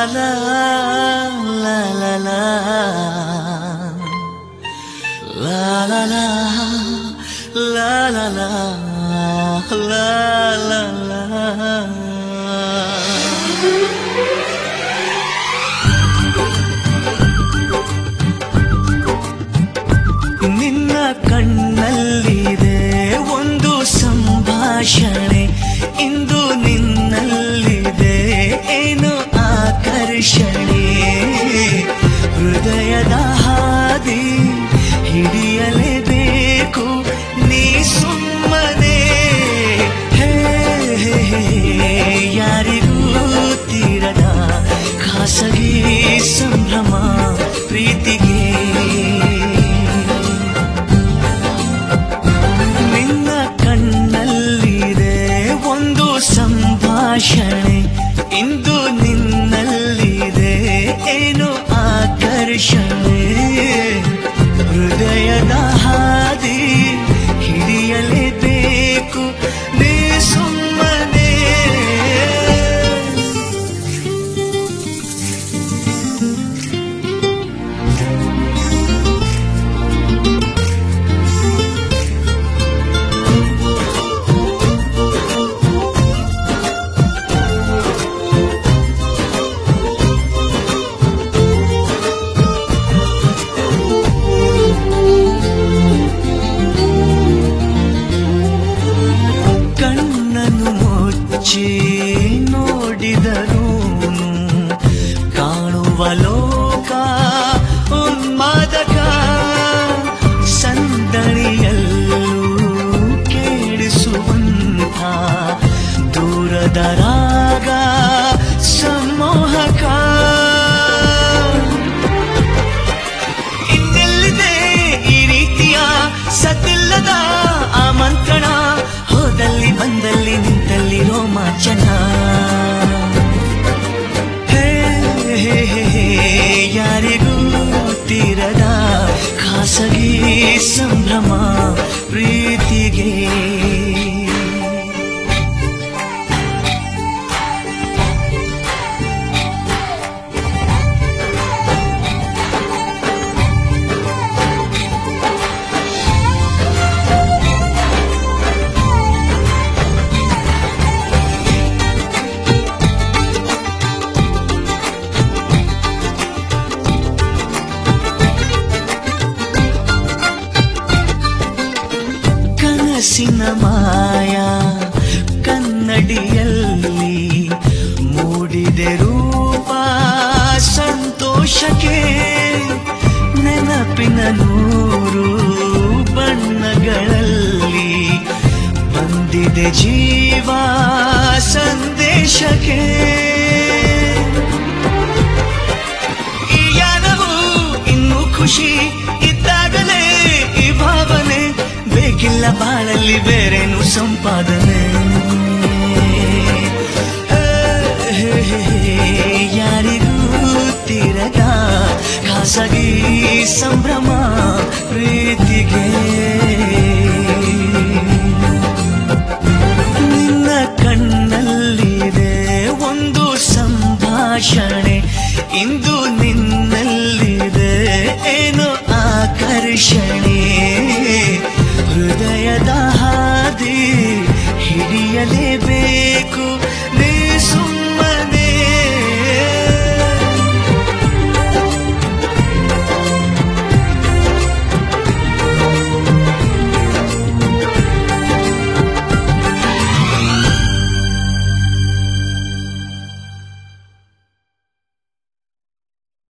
la la la la La la la la la la la la la ನಿನ್ನ ಕಣ್ಣಲ್ಲಿದೆ ಒಂದು ಸಂಭಾಷಣೆ ಇಂದು ನಿನ್ನಲ್ಲಿದೆ ಏನು ಆಕರ್ಷಣೆ ಹೃದಯದ ಹಾದಿ ಹಿಡಿಯಲೇಬೇಕು ನೀ ಸುಮ್ಮನೆ ಹೇ ಹೇ, ಹೇ, ಯಾರಿಗೂ ತೀರದ ಖಾಸಗಿ ಸಂಭ್ರಮ ಪ್ರೀತಿಗೆ ನಿನ್ನ ಕಣ್ಣಲ್ಲಿದೆ ಒಂದು ಸಂಭಾಷಣೆ ಇಂದು ನಿನ್ನಲ್ಲಿದೆ ಏನು ಆಕರ್ಷಣೆ ಹೃದಯದ ಹಾದಿ ಹಿಡಿಯಲೇಬೇಕು ನೀ ಸುಮ್ಮನೆ ಕಣ್ಣನ್ನು ಮುಚ್ಚಿ ನೋಡಿದರೂ ಕಾಣುವ ಲೋಕ ಉನ್ಮಾದಕ ಸಂದಣಿಯಲ್ಲೂ ಕೇಳಿಸುವಂಥ ದೂರದ ರಾಗ ಸಮೋಹಕ ಇನ್ನೆಲ್ಲಿದೆ ಈ ರೀತಿಯ ಸತಿಲ್ಲದ ಆಮಂತ್ರಣ ಹೋದಲ್ಲಿ ಬಂದಲ್ಲಿ ನಿಂತಲ್ಲಿ ರೋಮಾಂಚನ ಹೇ, ಹೇ, ಹೇ, ಹೇ, ಯಾರಿಗೂ ತೀರದ ಖಾಸಗಿ ಸಂಭ್ರಮ ಪ್ರೀತಿಗೆ ಕನಸಿನ ಮಾಯ ಕನ್ನಡಿಯಲ್ಲಿ ಮೂಡಿದೆ ರೂಪ ಸಂತೋಷಕ್ಕೆ ನೆನಪಿನ ನೂರು ಬಣ್ಣಗಳಲ್ಲಿ ಬಂದಿದೆ ಜೀವ ಸಂದೇಶಕ್ಕೆ ಈ ಯಾನವು ಇನ್ನು ಖುಷಿ ಇದ್ದಾಗಲೇ ಈ ಭಾವನೆ ಬೇಕಿಲ್ಲ ಬಾಳಲ್ಲಿ ಬೇರೇನು ಸಂಪಾದನೆ ಹೇ, ಹೇ, ಹೇ, ಹೇ, ಯಾರಿಗೂ ತೀರದ ಖಾಸಗಿ ಸಂಭ್ರಮ ಪ್ರೀತಿಗೆ ನಿನ್ನ ಕಣ್ಣಲ್ಲಿದೆ ಒಂದು ಸಂಭಾಷಣೆ ಇಂದು ನಿನ್ನಲ್ಲಿದೆ ಏನು ಆಕರ್ಷಣೆ ಹೃದಯದ